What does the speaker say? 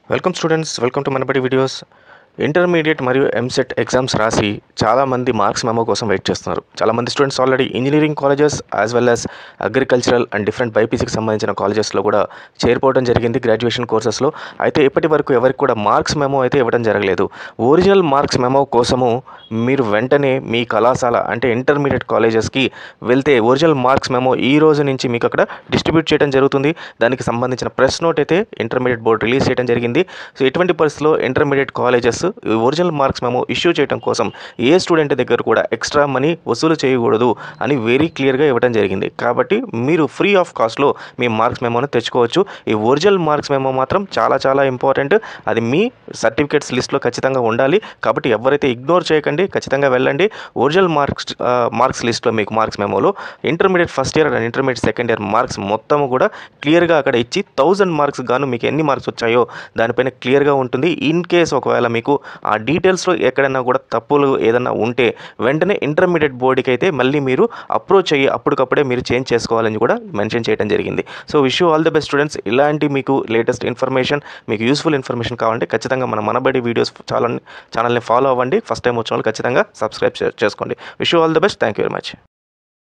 welcome students welcome to Manabadi videos intermediate మరియు EAMCET exams రాసి చాలామంది మార్క్స్ మెమో కోసం వెయిట్ చేస్తున్నారు చాలామంది students already engineering colleges as well as agricultural and different బైపీసీకి సంబంధించిన కాలేజెస్లో కూడా చేరిపోవడం జరిగింది గ్రాడ్యుయేషన్ కోర్సెస్లో అయితే ఇప్పటి వరకు ఎవరికి కూడా మార్క్స్ మెమో అయితే ఇవ్వడం జరగలేదు ఒరిజినల్ మార్క్స్ మెమో కోసము మీరు వెంటనే మీ కళాశాల అంటే ఇంటర్మీడియట్ కాలేజెస్కి వెళ్తే ఒరిజినల్ మార్క్స్ మెమో ఈ రోజు నుంచి మీకు అక్కడ డిస్ట్రిబ్యూట్ చేయడం జరుగుతుంది దానికి సంబంధించిన ప్రెస్ నోట్ అయితే ఇంటర్మీడియట్ బోర్డు రిలీజ్ చేయడం జరిగింది సో ఎటువంటి పరిస్థితుల్లో intermediate colleges original marks memo issue చేయడం కోసం ఏ స్టూడెంట్ దగ్గర కూడా ఎక్స్ట్రా మనీ వసూలు చేయకూడదు అని వెరీ క్లియర్గా ఇవ్వడం జరిగింది కాబట్టి మీరు ఫ్రీ ఆఫ్ కాస్ట్లో మీ మార్క్స్ మెమోని తెచ్చుకోవచ్చు ఈ ఒరిజినల్ మార్క్స్ మెమో మాత్రం చాలా చాలా ఇంపార్టెంట్ అది మీ సర్టిఫికేట్స్ లిస్ట్లో ఖచ్చితంగా ఉండాలి కాబట్టి ఎవరైతే ఇగ్నోర్ చేయకండి ఖచ్చితంగా వెళ్ళండి ఒరిజినల్ మార్క్స్ మార్క్స్ లిస్ట్లో మీకు మార్క్స్ మెమోలో intermediate first year and intermediate second year marks మొత్తం కూడా క్లియర్గా అక్కడ ఇచ్చి థౌజండ్ మార్క్స్ గాను మీకు ఎన్ని మార్క్స్ వచ్చాయో దానిపైన క్లియర్గా ఉంటుంది ఇన్ కేస్ ఒకవేళ మీకు ఆ డీటెయిల్స్లో ఎక్కడైనా కూడా తప్పులు ఏదైనా ఉంటే వెంటనే ఇంటర్మీడియట్ బోర్డుకి అయితే మళ్ళీ మీరు అప్రోచ్ అయ్యి అప్పటికప్పుడే మీరు చేంజ్ చేసుకోవాలని కూడా మెన్షన్ చేయడం జరిగింది so wish you all the best students ఇలాంటి మీకు లేటెస్ట్ ఇన్ఫర్మేషన్ మీకు యూస్ఫుల్ ఇన్ఫర్మేషన్ కావాలంటే ఖచ్చితంగా మన మనబడి వీడియోస్ ఛానల్ ఛానల్ని ఫాలో అవ్వండి ఫస్ట్ టైం వచ్చిన వాళ్ళు ఖచ్చితంగా సబ్స్క్రైబ్ చేసుకోండి wish you all the best thank you very much